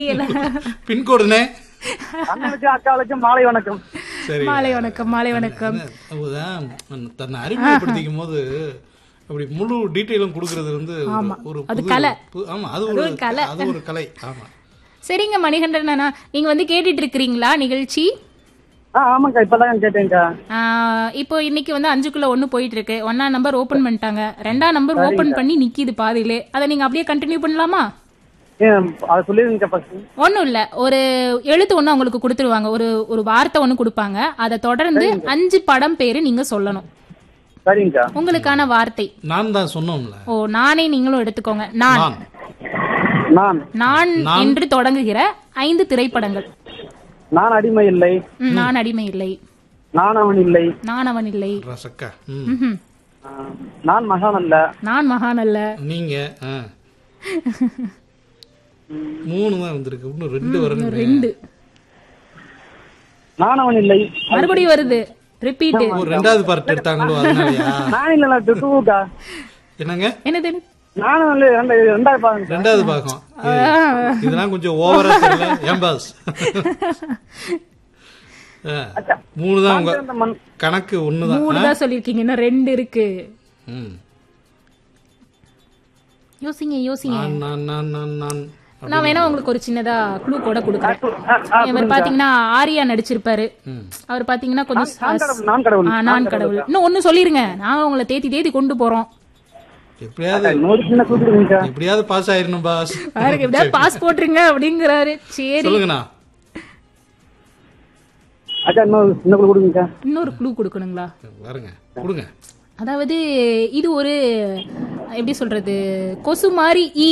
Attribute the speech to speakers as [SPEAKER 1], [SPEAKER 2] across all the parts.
[SPEAKER 1] பின்கோடுனே
[SPEAKER 2] அண்ணனுக்கு அக்காளுக்கு மாலை வணக்கம்
[SPEAKER 1] சரி
[SPEAKER 3] மாலை வணக்கம் மாலை வணக்கம்
[SPEAKER 1] அதுதான் தன்னை அறிமுகப்படுத்திக்கும் போது அப்படி முழு டீட்டெயிலும் கொடுக்கறது வந்து ஒரு-
[SPEAKER 3] ஆமா.
[SPEAKER 1] ஒரு
[SPEAKER 3] அது
[SPEAKER 1] புது-
[SPEAKER 3] கலை.
[SPEAKER 1] பு- ஆமா அது ஒரு
[SPEAKER 3] ஒரு கலை.
[SPEAKER 1] அது ஒரு கலை ஆமா
[SPEAKER 3] சரிங்க மணிகண்டன் அண்ணா நீங்க வந்து கேட்டுட்டு இருக்கிறீங்களா நிகழ்ச்சி
[SPEAKER 2] ஆ ஆமாக்கா இப்பதான் கேட்டேன்க்கா
[SPEAKER 3] ஆஹ் இப்போ இன்னைக்கு வந்து அஞ்சுக்குள்ள ஒண்ணு போயிட்டு இருக்கு ஒன்னா நம்பர் ஓபன் பண்ணிட்டாங்க ரெண்டாம் நம்பர் ஓபன் பண்ணி நிக்கிது பாதியிலே அதை நீங்க அப்படியே கண்டினியூ பண்ணலாமா
[SPEAKER 2] ஏன் அதை சொல்லிருங்க ஃபர்ஸ்ட்
[SPEAKER 3] ஒண்ணும் இல்ல ஒரு எழுத்து ஒண்ணு உங்களுக்கு கொடுத்துருவாங்க ஒரு ஒரு வார்த்தை ஒண்ணு கொடுப்பாங்க அதை தொடர்ந்து அஞ்சு படம் பேரு நீங்க சொல்லணும்
[SPEAKER 2] சரிங்கக்கா
[SPEAKER 3] உங்களுக்கான வார்த்தை
[SPEAKER 1] நான் தான் சொன்னோம்ல
[SPEAKER 3] ஓ நானே நீங்களும் எடுத்துக்கோங்க நான்
[SPEAKER 1] நான்
[SPEAKER 2] நான்
[SPEAKER 3] நான் என்று தொடங்குகிற ஐந்து திரைப்படங்கள்
[SPEAKER 2] நான் அடிமை இல்லை
[SPEAKER 3] ம், நான் அடிமை இல்லை
[SPEAKER 2] நான் அவன் இல்லை
[SPEAKER 3] நான் அவன் இல்லை
[SPEAKER 1] ரசக்கா ம்.
[SPEAKER 3] ம்ஹும்.
[SPEAKER 2] ஆ, நான் மகான் அல்ல
[SPEAKER 3] நான் மகான் அல்ல
[SPEAKER 1] நீங்க ஆ. மூணு தான் வந்திருக்கு இன்னும் ரெண்டு வரணும்
[SPEAKER 3] ரெண்டு
[SPEAKER 2] நான் அவன் இல்லை
[SPEAKER 3] மறுபடியும் வருது ரிப்பீட்
[SPEAKER 1] ஒரு ரெண்டாவது பார்ட் எடுத்தாங்களோ அதனாலயா
[SPEAKER 2] நான் இல்ல டூக்கா
[SPEAKER 1] என்னங்க
[SPEAKER 3] என்னது
[SPEAKER 2] நானும் இல்லை ரெண்டு ரெண்டாவது பாருங்க
[SPEAKER 1] ரெண்டாவது பாகம் இது- இதெல்லாம் கொஞ்சம் ஓவரா தெரியல ஏன் பாஸ் ஆ, மூணு தான் உங்க
[SPEAKER 2] அந்த மண்
[SPEAKER 1] கணக்கு ஒண்ணுதான்
[SPEAKER 3] மூணு தான் சொல்லிருக்கீங்க இன்னும் ரெண்டு இருக்கு
[SPEAKER 1] ம்.
[SPEAKER 3] யோசிங்க யோசிங்க
[SPEAKER 1] நான் நான் நான் நான் நான்
[SPEAKER 3] நான் வேணா உங்களுக்கு ஒரு சின்னதா க்ளூ கூட கொடுக்குறேன் இவர் பாத்தீங்கன்னா ஆரியா நடிச்சிருப்பாரு
[SPEAKER 1] ம்.
[SPEAKER 3] அவர் பாத்தீங்கன்னா கொஞ்சம்
[SPEAKER 2] நான் கடவுள் நான் கடவுள்
[SPEAKER 3] ஆ, நான் கடவுள் இன்னும் ஒண்ணு சொல்லிருங்க நான் உங்களை தேத்தி தேத்தி கொண்டு போறோம்
[SPEAKER 1] எப்படியாவது
[SPEAKER 2] நூறு சின்ன கூப்பிடுங்கக்கா
[SPEAKER 1] எப்படியாவது பாஸ் ஆயிரணும் பாஸ்
[SPEAKER 3] பாருங்க எப்படியாவது பாஸ் போட்டுருங்க அப்படிங்கிறாரு சரி
[SPEAKER 1] சொல்லுங்கண்ணா
[SPEAKER 2] அக்கா இன்னொரு சின்ன குழு கொடுங்கக்கா
[SPEAKER 3] இன்னொரு க்ளூ கொடுக்கணுங்களா
[SPEAKER 1] பாருங்க கொடுங்க
[SPEAKER 3] அதாவது இது ஒரு எப்படி சொல்றது கொசு மாதிரி ஈ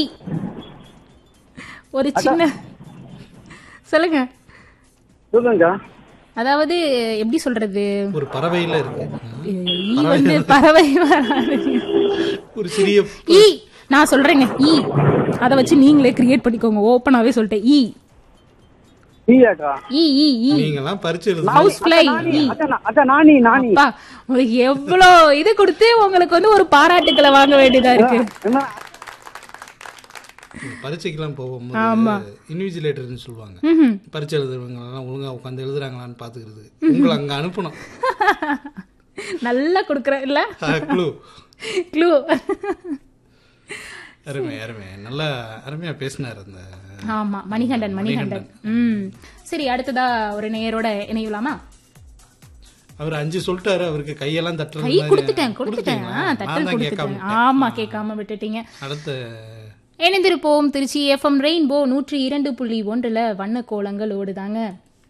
[SPEAKER 3] ஒரு சின்ன சொல்லுங்க
[SPEAKER 2] சொல்லுங்கக்கா
[SPEAKER 3] அதாவது எப்படி சொல்றது
[SPEAKER 1] ஒரு பறவையில இருக்கு
[SPEAKER 3] ஈ வந்து பறவை வராது.
[SPEAKER 1] ஒரு சிறிய
[SPEAKER 3] ஈ நான் சொல்றேங்க ஈ அத வச்சு நீங்களே கிரியேட் பண்ணிக்கோங்க ஓப்பனாவே சொல்லிட்டேன் ஈ
[SPEAKER 2] டீயாக்கா
[SPEAKER 3] ஈ ஈ ஈ
[SPEAKER 1] நீங்க எல்லாம் பரிச்சு எழுது
[SPEAKER 3] ஹவுஸ் ஃபிளை ஈ
[SPEAKER 2] அக்கா நான்- அக்கா நானி நானி
[SPEAKER 3] அப்பா உங்களுக்கு எவ்வளோ இது கொடுத்து உங்களுக்கு வந்து ஒரு பாராட்டுக்களை வாங்க வேண்டியதா இருக்கு
[SPEAKER 2] என்ன
[SPEAKER 1] பரீட்சைக்கெல்லாம் போகும்போது இன்விஜிலேட்டர்னு சொல்லுவாங்க
[SPEAKER 3] ம்ஹும்.
[SPEAKER 1] பரீட்சை எழுதுறவங்க எல்லாம் ஒழுங்கா உட்காந்து எழுதுறாங்களான்னு பாத்துக்கிறது உங்களை அங்க அனுப்பணும்
[SPEAKER 3] நல்லா கொடுக்குறேன் இல்ல
[SPEAKER 1] க்ளூ
[SPEAKER 3] க்ளூ
[SPEAKER 1] அருமை அருமை நல்லா அருமையா பேசினார் அந்த
[SPEAKER 3] ஆமா மணிகண்டன் மணிகண்டன் ம் சரி அடுத்ததா ஒரு நேயரோட இணையலாமா
[SPEAKER 1] அவர் அஞ்சு சொல்லிட்டாரு அவருக்கு கையெல்லாம் தட்டுறது
[SPEAKER 3] கை
[SPEAKER 1] மாதிரி
[SPEAKER 3] கொடுத்துட்டேன் கொடுத்துட்டேன் ஆ,
[SPEAKER 1] நான்
[SPEAKER 3] தட்டல்
[SPEAKER 1] தான் கேட்காம
[SPEAKER 3] கொடுத்துட்டேன் ஆமா கேட்காம விட்டுட்டீங்க
[SPEAKER 1] அடுத்த
[SPEAKER 3] இணைந்திருப்போம் திருச்சி எஃப்எம் ரெயின்போ நூற்றி இரண்டு புள்ளி ஒன்றுல வண்ண கோலங்கள் ஓடுதாங்க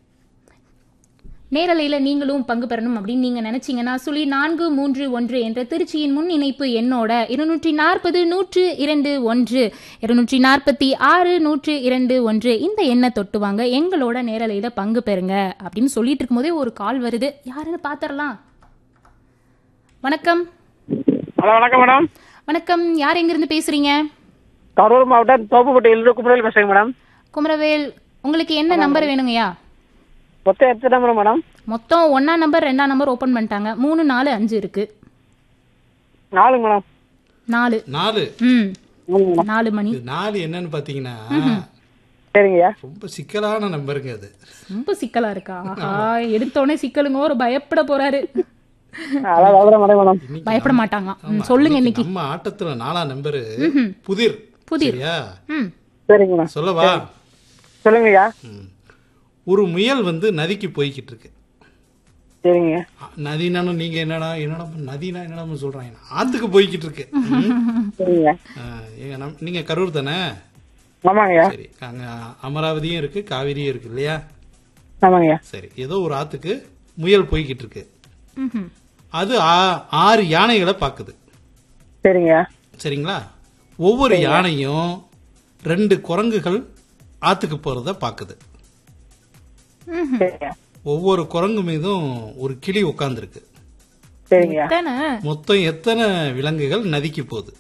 [SPEAKER 3] நேரலையில நீங்களும் பங்கு பெறணும் அப்படின்னு நீங்க நினைச்சீங்கன்னா சுழி நான்கு மூன்று ஒன்று என்ற திருச்சியின் முன் இணைப்பு எண்ணோட இருநூற்றி நாற்பது நூற்று இரண்டு ஒன்று இருநூற்றி நாற்பத்தி ஆறு நூற்று இரண்டு ஒன்று இந்த எண்ணை தொட்டுவாங்க எங்களோட நேரலையில பங்கு பெறுங்க அப்படின்னு சொல்லிட்டு இருக்கும்போதே ஒரு கால் வருது யாருன்னு பாத்திரலாம் வணக்கம்
[SPEAKER 2] ஹலோ வணக்கம் மேடம்
[SPEAKER 3] வணக்கம் யார் எங்கிருந்து பேசுறீங்க
[SPEAKER 2] கரூர் மாவட்டம் தோப்புப்பட்டியிலிருந்து குமரவேல் பேசுறேங்க மேடம்
[SPEAKER 3] குமரவேல் உங்களுக்கு என்ன நம்பர் வேணுங்கய்யா
[SPEAKER 2] மொத்தம் எத்தனை நம்பர் மேடம்
[SPEAKER 3] மொத்தம் ஒன்னா நம்பர் ரெண்டாம் நம்பர் ஓபன் பண்ணிட்டாங்க மூணு நாலு அஞ்சு இருக்கு
[SPEAKER 2] நாலுங்க மேடம்
[SPEAKER 3] நாலு
[SPEAKER 1] நாலு
[SPEAKER 3] ம் நாலு மணி
[SPEAKER 1] இது நாலு என்னன்னு பாத்தீங்கன்னா
[SPEAKER 2] சரிங்கய்யா
[SPEAKER 1] ரொம்ப சிக்கலான நம்பருங்க அது
[SPEAKER 3] ரொம்ப சிக்கலா இருக்கா ஆஹா எடுத்தோடனே சிக்கலுங்க ஒரு பயப்பட போறாரு
[SPEAKER 2] அதான் அவ்வளோ மேடம் மேடம்
[SPEAKER 3] பயப்பட மாட்டாங்க ம், சொல்லுங்க இன்னைக்கு
[SPEAKER 1] நம்ம ஆட்டத்துல நாலாம் நம்பரு புதிர்
[SPEAKER 3] புதிர்.
[SPEAKER 1] சரியா
[SPEAKER 3] ம்
[SPEAKER 2] சரிங்க மேடம்
[SPEAKER 1] சொல்லவா
[SPEAKER 2] சொல்லுங்கய்யா
[SPEAKER 1] ம். ஒரு முயல் வந்து நதிக்கு போய்கிட்டு இருக்கு
[SPEAKER 2] சரிங்க
[SPEAKER 1] அ, நதினாலும் நீங்க என்னடா என்னடா நதினா என்னடா சொல்றாங்க ஆத்துக்கு போய்கிட்டு இருக்கு ம்.
[SPEAKER 2] சரிங்க
[SPEAKER 1] ஆ, ஏங்க நம்- நீங்க கரூர் தானே
[SPEAKER 2] ஆமாங்கய்யா
[SPEAKER 1] சரி அங்க அமராவதியும் இருக்கு காவிரியும் இருக்கு இல்லையா
[SPEAKER 2] ஆமாங்கய்யா
[SPEAKER 1] சரி ஏதோ ஒரு ஆத்துக்கு முயல் போய்கிட்டு இருக்கு
[SPEAKER 3] ம்ஹும்.
[SPEAKER 1] அது ஆ- ஆறு யானைகளை பாக்குது
[SPEAKER 2] சரிங்கய்யா
[SPEAKER 1] சரிங்களா ஒவ்வொரு யானையும் ரெண்டு குரங்குகள் ஆத்துக்கு போறத பாக்குது
[SPEAKER 2] சரிங்க
[SPEAKER 1] ஒவ்வொரு குரங்கு மீதும் ஒரு கிளி உட்கார்ந்துருக்கு
[SPEAKER 2] சரிங்கய்யா
[SPEAKER 3] தானே
[SPEAKER 1] மொத்தம் எத்தனை விலங்குகள் நதிக்கு போகுது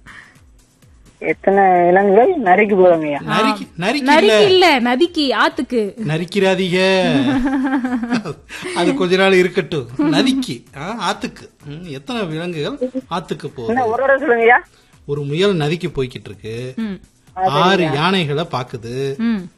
[SPEAKER 2] எத்தனை விலங்குகள் நரிக்கு போதாங்கய்யா
[SPEAKER 1] நரிக்கு நரிக்கு இல்ல
[SPEAKER 3] நரிக்கு இல்ல நதிக்கு ஆத்துக்கு
[SPEAKER 1] நரிக்கிறாதீங்க அது கொஞ்ச நாள் இருக்கட்டும் நதிக்கு ஆ, ஆத்துக்கு ம், எத்தனை விலங்குகள் ஆத்துக்கு போகுது
[SPEAKER 2] ஒரு தடவை சொல்லுங்கய்யா
[SPEAKER 1] ஒரு முயல் நதிக்கு போய்கிட்டு இருக்கு
[SPEAKER 3] ம்
[SPEAKER 1] ஆறு யானைகளை பாக்குது
[SPEAKER 3] ம்